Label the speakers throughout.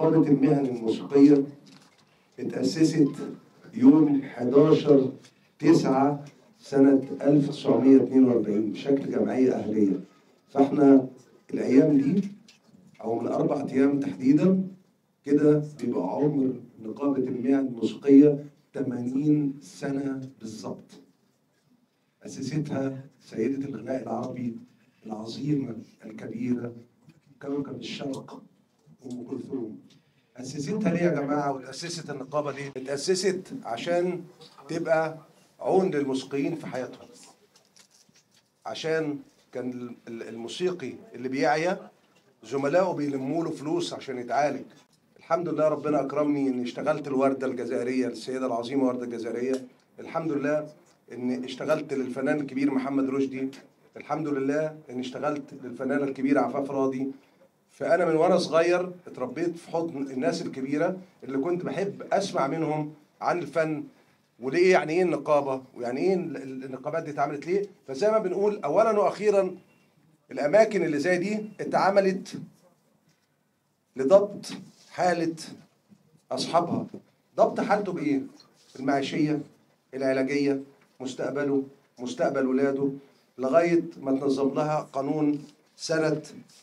Speaker 1: نقابة المهن الموسيقية اتأسست يوم 11 9 سنة 1942 بشكل جمعية أهلية فاحنا الأيام دي أو من أربع أيام تحديدا كده بيبقى عمر نقابة المهن الموسيقية 80 سنة بالظبط أسستها سيدة الغناء العربي العظيمة الكبيرة كوكب الشرق أم كلثوم أسستها ليه يا جماعة وتأسست النقابة دي؟ اتأسست عشان تبقى عون للموسيقيين في حياتهم عشان كان الموسيقي اللي بيعيا زملائه بيلموا له فلوس عشان يتعالج الحمد لله ربنا اكرمني اني اشتغلت الورده الجزائريه السيده العظيمه ورده الجزائريه الحمد لله اني اشتغلت للفنان الكبير محمد رشدي الحمد لله اني اشتغلت للفنانه الكبيره عفاف راضي فانا من وانا صغير اتربيت في حضن الناس الكبيره اللي كنت بحب اسمع منهم عن الفن وليه يعني ايه النقابه ويعني ايه النقابات دي اتعملت ليه فزي ما بنقول اولا واخيرا الاماكن اللي زي دي اتعملت لضبط حاله اصحابها ضبط حالته بايه المعيشيه العلاجيه مستقبله مستقبل ولاده لغايه ما تنظم لها قانون سنه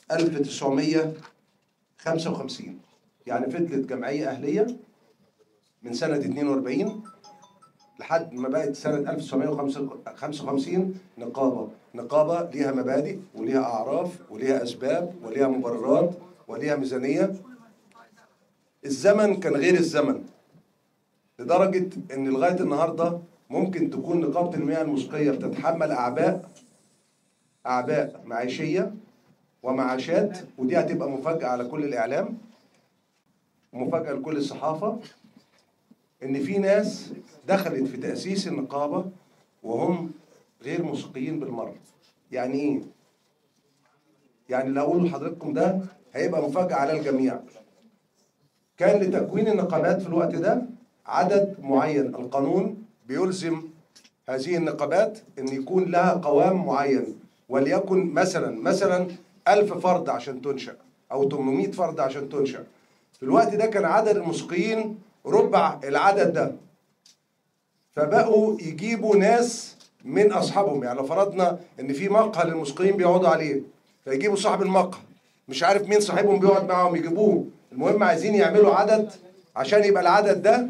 Speaker 1: 1955 يعني فضلت جمعيه اهليه من سنه 42 لحد ما بقت سنة 1955 نقابة نقابة ليها مبادئ وليها أعراف وليها أسباب وليها مبررات وليها ميزانية الزمن كان غير الزمن لدرجة إن لغاية النهاردة ممكن تكون نقابة المياه الموسيقية بتتحمل أعباء أعباء معيشية ومعاشات ودي هتبقى مفاجأة على كل الإعلام ومفاجأة لكل الصحافة ان في ناس دخلت في تاسيس النقابه وهم غير موسيقيين بالمره يعني ايه يعني اللي اقوله لحضراتكم ده هيبقى مفاجاه على الجميع كان لتكوين النقابات في الوقت ده عدد معين القانون بيلزم هذه النقابات ان يكون لها قوام معين وليكن مثلا مثلا ألف فرد عشان تنشأ أو 800 فرد عشان تنشأ في الوقت ده كان عدد الموسيقيين ربع العدد ده فبقوا يجيبوا ناس من اصحابهم يعني لو فرضنا ان في مقهى للموسيقيين بيقعدوا عليه فيجيبوا صاحب المقهى مش عارف مين صاحبهم بيقعد معاهم يجيبوه المهم عايزين يعملوا عدد عشان يبقى العدد ده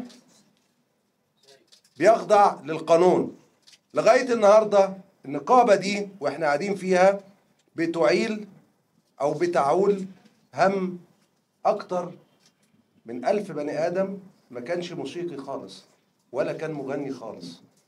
Speaker 1: بيخضع للقانون لغايه النهارده النقابه دي واحنا قاعدين فيها بتعيل او بتعول هم اكتر من ألف بني آدم ما كانش موسيقي خالص ولا كان مغني خالص